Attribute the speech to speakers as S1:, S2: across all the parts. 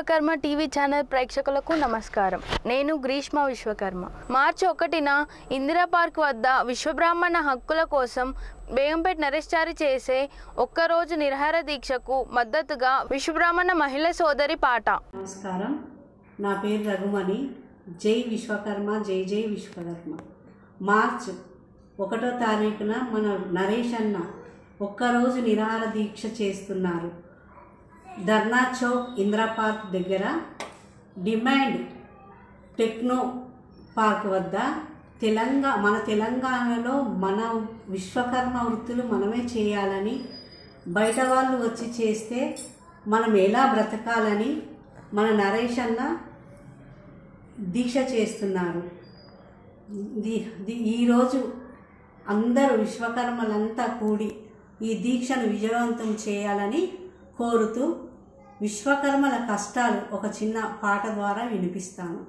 S1: Vishwakarma TV channel ప్రేక్షకులకు నమస్కారం నేను గ్రీష్మ విశ్వకర్మ మార్చి ఒకటిన ఇందిరా పార్క్ వద్ద విశ్వబ్రాహ్మణ హక్కుల కోసం బేగంపేట నరేష్చారి చేసే ఒక్కరోజు నిరహార దీక్షకు మద్దతుగా విశ్వబ్రాహ్మణ మహిళ సోదరి పాట
S2: నమస్కారం నా పేరు రఘుమణి జై విశ్వకర్మ జై జై విశ్వకర్మ మార్చ్ ఒకటో తారీఖున మన నరేష్ అన్న ఒక్కరోజు నిరాహార దీక్ష చేస్తున్నారు ధర్నా చౌక్ ఇందిరా పార్క్ దగ్గర డిమాండ్ టెక్నో పార్క్ వద్ద తెలంగాణ మన తెలంగాణలో మన విశ్వకర్మ వృత్తులు మనమే చేయాలని బయట వాళ్ళు వచ్చి చేస్తే మనం ఎలా బ్రతకాలని మన నరేష్ అన్న దీక్ష చేస్తున్నారు ది- ది- ఈరోజు అందరూ విశ్వకర్మలంతా కూడి ఈ దీక్షను విజయవంతం చేయాలని కోరుతూ విశ్వకర్మల కష్టాలు ఒక చిన్న పాట ద్వారా వినిపిస్తాను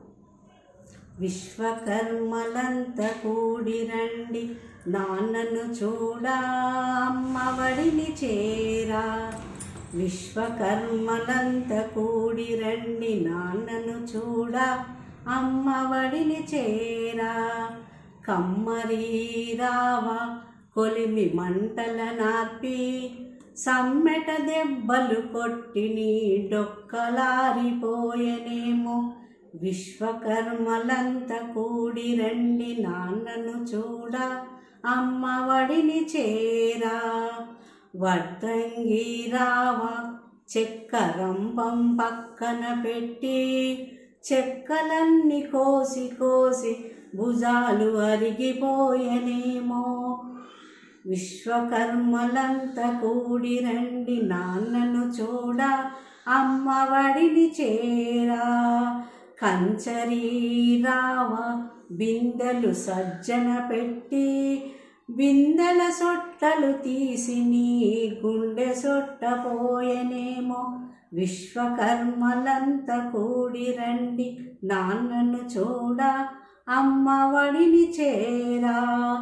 S2: విశ్వకర్మలంత కూడి రండి నాన్నను చూడా అమ్మవడిని చేరా విశ్వకర్మలంత కూడి రండి నాన్నను చూడా అమ్మవడిని చేరా కమ్మరి రావా కొలిమి మంటల నార్పి సమ్మెట దెబ్బలు కొట్టి నీ డొక్కలారిపోయనేమో విశ్వకర్మలంత కూడి రండి నాన్నను చూడా అమ్మవడిని చేరా వడ్డంగి రావా చెక్కరంపం పక్కన పెట్టి చెక్కలన్నీ కోసి కోసి భుజాలు అరిగిపోయనేమో విశ్వకర్మలంత కూడి రండి నాన్నను చూడ అమ్మవడిని చేరా కంచరీ రావ బిందెలు సజ్జన పెట్టి బిందెల సొట్టలు తీసి నీ గుండె సొట్టపోయనేమో విశ్వకర్మలంత కూడి రండి నాన్నను చూడ అమ్మవడిని చేరా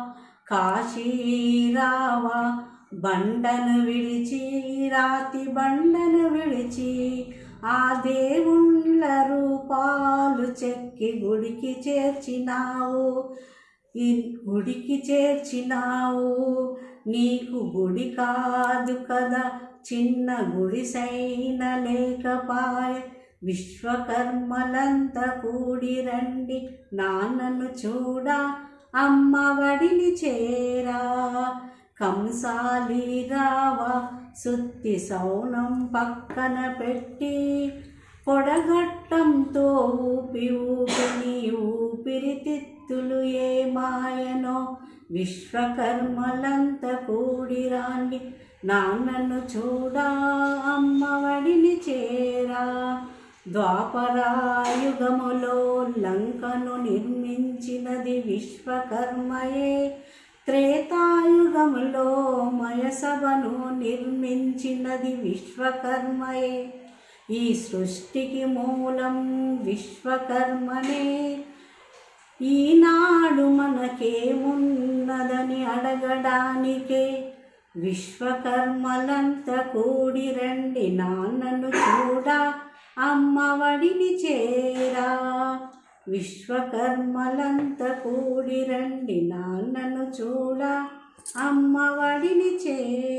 S2: కాశీరావా బండను విడిచి రాతి బండను విడిచి ఆ దేవుళ్ళ రూపాలు చెక్కి గుడికి చేర్చినావు ఈ గుడికి చేర్చినావు నీకు గుడి కాదు కదా చిన్న గుడిసైన లేకపాయ విశ్వకర్మలంత కూడి రండి నాన్నను చూడా అమ్మవడిని చేరా కంసాలి రావా సుత్తి సౌనం పక్కన పెట్టి పొడగట్టంతో ఊపి ఊపి నీ ఊపిరితిత్తులు ఏ మాయనో విశ్వకర్మలంత కూడి రాండి నాన్నను చూడా అమ్మవడిని చేరా ద్వాపరాయుగములో లంకను నిర్మించినది విశ్వకర్మయే త్రేతాయుగములో మయసభను నిర్మించినది విశ్వకర్మయే ఈ సృష్టికి మూలం విశ్వకర్మనే ఈనాడు మనకేమున్నదని అడగడానికే విశ్వకర్మలంత కూడి రండి నాన్నను చూడా అమ్మవడిని చేరా విశ్వకర్మలంత కూడి రండి నాన్నను చూడా అమ్మవడిని చేరా